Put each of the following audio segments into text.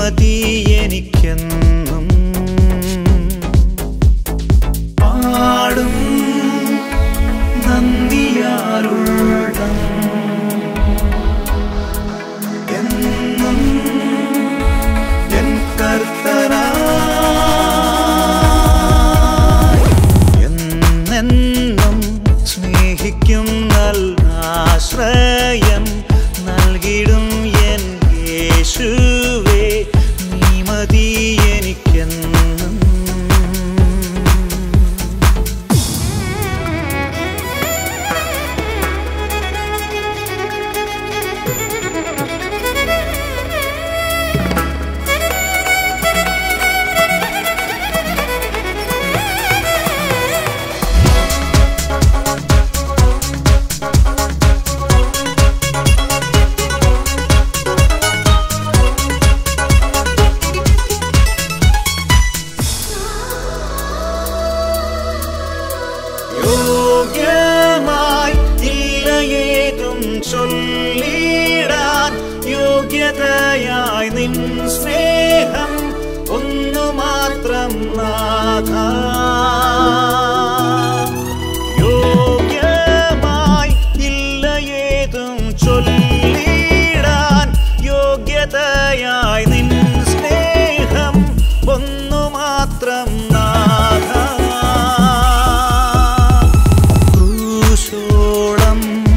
മതി എനിക്കെന്നും പാടും നന്ദിയാരുള്ളം എന്നും എൻ കർത്തനായി എന്നെന്നും സ്നേഹിക്കും നല്ല ആശ്രയം നൽകിടും എൻ യേശുവേ നീ മതി എനിക്കെന്നും യോഗ്യമായി ഇല്ല ഏതും ചൊല്ലിടാൻ യോഗ്യതയായി നിൻ സ്നേഹം ഒന്നു മാത്രം നാഥ യോഗ്യമായി ഇല്ല ഏതും ചൊല്ലിടാൻ യോഗ്യതയായി നിൻ സ്നേഹം ഒന്നു മാത്രം നാഥ ക്രൂശോളം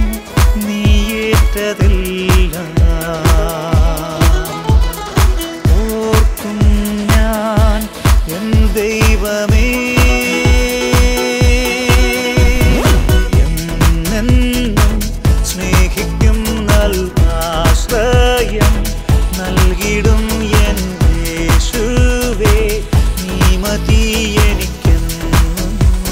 നീയേറ്റതില്ല ഓർക്കും ഞാൻ എൻ ദൈവമേ എന്നെന്നും സ്നേഹിക്കും നൽ ആശ്രയം നൽകിടും എൻ യേശുവേ നീ മതി എനിക്കെന്നും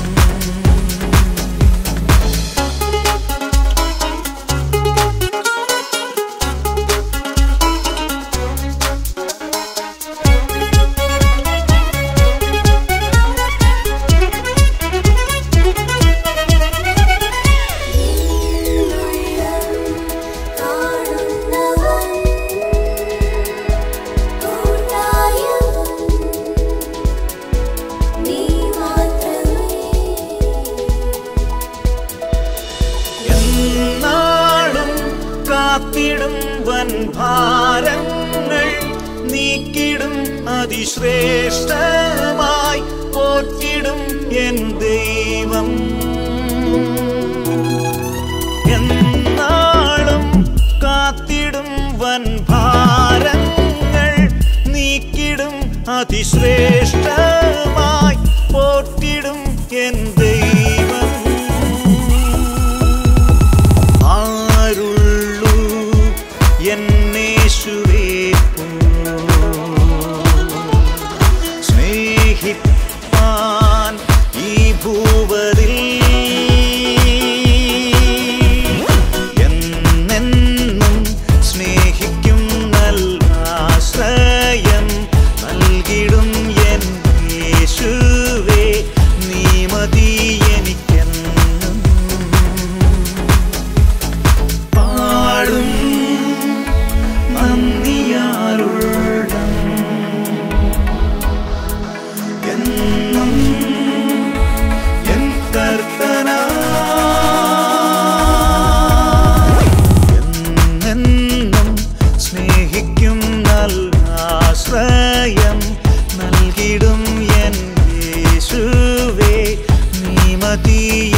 കാണുന്നവൻ കൂട്ടായവൻ നീ മാത്രമേ എന്നാളും കാത്തിടും വൻ ഭാരങ്ങൾ നീക്കിടും അതിശ്രേഷ്ഠമായി പോറ്റിടും എൻ ദൈവം എന്നാളും കാത്തിടും വൻ ഭാരങ്ങൾ നീക്കിടും അതിശ്രേഷ്ഠമായി പോറ്റിടും എൻ ദൈവം ആരുള്ളൂ എന്നേശുവേ സ്നേഹിപ്പാൻ ഈ ഭൂവതിൽ എന്നെന്നും സ്നേഹിക്കും നല്ല ആശ്രയം നൽകിടും എൻ യേശുവേ നീ മതി എനിക്കെന്നും പാടും നന്ദിയാരുള്ളം എന്നും എൻ കർത്തനായി എന്നെന്നും സ്നേഹിക്കും നല്ല ആശ്രയം നൽകിടും എൻ യേശുവേ നീ മതി